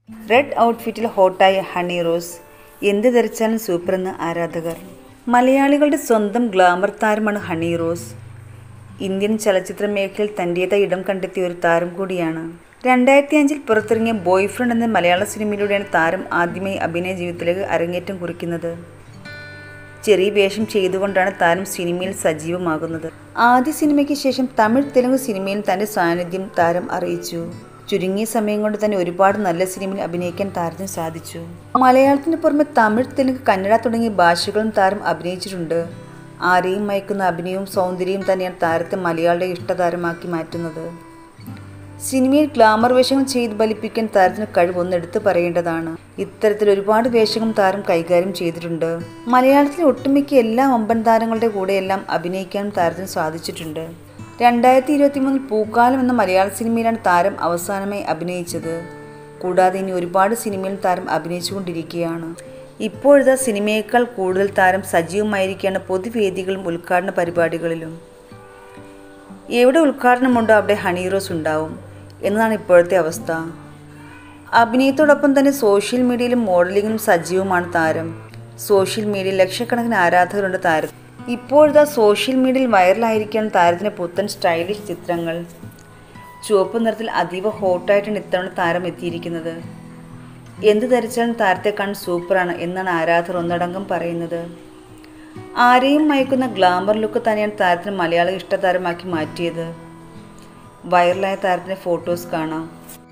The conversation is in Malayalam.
റെഡ് ഔട്ട്ഫിറ്റിൽ ഹോട്ടായ ഹണി റോസ് എന്ത് ധരിച്ചാലും സൂപ്പറെന്ന് ആരാധകർ മലയാളികളുടെ സ്വന്തം ഗ്ലാമർ താരമാണ് ഹണി റോസ് ഇന്ത്യൻ ചലച്ചിത്ര മേഖലയിൽ തൻ്റേതായ ഇടം കണ്ടെത്തിയ ഒരു താരം കൂടിയാണ് രണ്ടായിരത്തി അഞ്ചിൽ പുറത്തിറങ്ങിയ ബോയ് ഫ്രണ്ട് എന്ന മലയാള സിനിമയിലൂടെയാണ് താരം ആദ്യമായി അഭിനയ ജീവിതത്തിലേക്ക് അരങ്ങേറ്റം കുറിക്കുന്നത് ചെറിയ വേഷം ചെയ്തുകൊണ്ടാണ് താരം സിനിമയിൽ സജീവമാകുന്നത് ആദ്യ സിനിമയ്ക്ക് ശേഷം തമിഴ് തെലുങ്ക് സിനിമയിൽ തൻ്റെ സാന്നിധ്യം താരം അറിയിച്ചു ചുരുങ്ങിയ സമയം കൊണ്ട് തന്നെ ഒരുപാട് നല്ല സിനിമയിൽ അഭിനയിക്കാൻ താരത്തിന് സാധിച്ചു മലയാളത്തിന് പുറമെ തമിഴ് തെലുങ്ക് കന്നഡ തുടങ്ങിയ ഭാഷകളും താരം അഭിനയിച്ചിട്ടുണ്ട് ആരെയും മയക്കുന്ന അഭിനയവും സൗന്ദര്യവും തന്നെയാണ് താരത്തെ മലയാളിയുടെ ഇഷ്ടതാരമാക്കി മാറ്റുന്നത് സിനിമയിൽ ഗ്ലാമർ വേഷങ്ങൾ ചെയ്ത് ഫലിപ്പിക്കാൻ താരത്തിന് കഴിവൊന്ന് എടുത്തു പറയേണ്ടതാണ് ഇത്തരത്തിൽ ഒരുപാട് വേഷങ്ങളും താരം കൈകാര്യം ചെയ്തിട്ടുണ്ട് മലയാളത്തിലെ ഒട്ടുമിക്ക എല്ലാ വമ്പൻ താരങ്ങളുടെ കൂടെയെല്ലാം അഭിനയിക്കാനും താരത്തിന് സാധിച്ചിട്ടുണ്ട് രണ്ടായിരത്തി ഇരുപത്തി മൂന്നിൽ പൂക്കാലം എന്ന മലയാള സിനിമയിലാണ് താരം അവസാനമായി അഭിനയിച്ചത് കൂടാതെ ഇനി ഒരുപാട് സിനിമയിൽ താരം അഭിനയിച്ചുകൊണ്ടിരിക്കുകയാണ് ഇപ്പോഴത്തെ സിനിമയേക്കാൾ കൂടുതൽ താരം സജീവമായിരിക്കുകയാണ് പൊതുവേദികളും ഉദ്ഘാടന പരിപാടികളിലും എവിടെ ഉദ്ഘാടനമുണ്ടോ അവിടെ ഹണി റോസ് ഉണ്ടാവും എന്നതാണ് ഇപ്പോഴത്തെ അവസ്ഥ അഭിനയത്തോടൊപ്പം തന്നെ സോഷ്യൽ മീഡിയയിലും മോഡലിങ്ങിലും സജീവമാണ് താരം സോഷ്യൽ മീഡിയയിൽ ലക്ഷക്കണക്കിന് ആരാധകരുണ്ട് താരം ഇപ്പോഴത്തെ സോഷ്യൽ മീഡിയയിൽ വൈറലായിരിക്കുകയാണ് താരത്തിൻ്റെ പുത്തൻ സ്റ്റൈലിഷ് ചിത്രങ്ങൾ ചുവപ്പ് നിറത്തിൽ അതീവ ഹോട്ടായിട്ടാണ് ഇത്തവണ താരം എത്തിയിരിക്കുന്നത് എന്ത് ധരിച്ചാലും താരത്തെ കാണാൻ സൂപ്പറാണ് എന്നാണ് ആരാധകർ ഒന്നടങ്കം പറയുന്നത് ആരെയും മയക്കുന്ന ഗ്ലാമർ ലുക്ക് തന്നെയാണ് താരത്തിന് മലയാള ഇഷ്ടതാരമാക്കി മാറ്റിയത് വൈറലായ താരത്തിൻ്റെ ഫോട്ടോസ് കാണാം